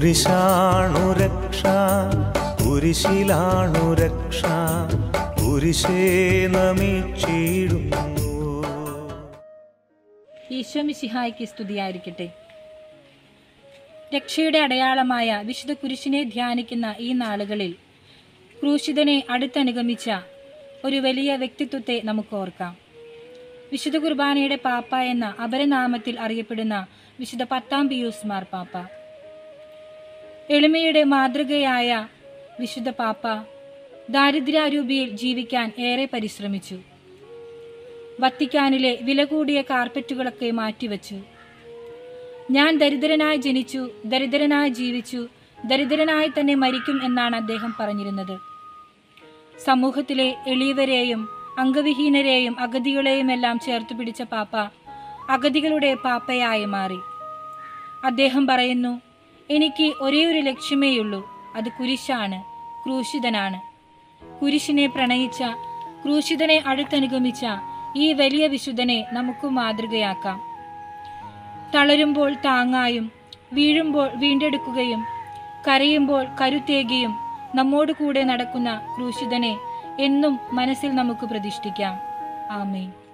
കുരിശാണു രക്ഷ കുരിശിലാണു രക്ഷ കുരിശേ നമിച്ചിടുന്നു ഈശോമിശിഹായ്ക്ക് സ്തുതിയായിരിക്കട്ടെ രക്ഷയുടെ അടയാളമായ വിശുദ്ധ കുരിശിനെ ധ്യാനിക്കുന്ന ഈ നാളുകളിൽ ക്രൂശിതനെ അടുത്തനുഗമിച്ച ഒരു വലിയ വ്യക്തിത്വത്തെ നമുക്ക് ഓർക്കാം വിശുദ്ധ കുർബാനയുടെ പാപ്പ എന്ന അപരനാമത്തിൽ അറിയപ്പെടുന്ന വിശുദ്ധ പത്താം പിയൂസ് മാർ പാപ്പ എളിമയുടെ മാതൃകയായ വിശുദ്ധ പാപ്പ ദാരിദ്ര്യാരൂപിയിൽ ജീവിക്കാൻ ഏറെ പരിശ്രമിച്ചു വത്തിക്കാനിലെ വില കൂടിയ കാർപ്പറ്റുകളൊക്കെ മാറ്റിവെച്ചു ഞാൻ ദരിദ്രനായി ജനിച്ചു ദരിദ്രനായി ജീവിച്ചു ദരിദ്രനായി തന്നെ മരിക്കും എന്നാണ് അദ്ദേഹം പറഞ്ഞിരുന്നത് സമൂഹത്തിലെ എളിയവരെയും അംഗവിഹീനരെയും അഗതികളെയും എല്ലാം ചേർത്ത് പിടിച്ച പാപ്പ അഗതികളുടെ പാപ്പയായി മാറി അദ്ദേഹം പറയുന്നു എനിക്ക് ഒരേ ഒരു ലക്ഷ്യമേയുള്ളൂ അത് കുരിശാണ് ക്രൂശിതനാണ് കുരിശിനെ പ്രണയിച്ച ക്രൂശിതനെ അടുത്തനുഗമിച്ച ഈ വലിയ വിശുദ്ധനെ നമുക്ക് മാതൃകയാക്കാം തളരുമ്പോൾ താങ്ങായും വീഴുമ്പോൾ വീണ്ടെടുക്കുകയും കരയുമ്പോൾ കരുത്തേകിയും നമ്മോട് കൂടെ നടക്കുന്ന ക്രൂശിതനെ എന്നും മനസ്സിൽ നമുക്ക് പ്രതിഷ്ഠിക്കാം ആമേൻ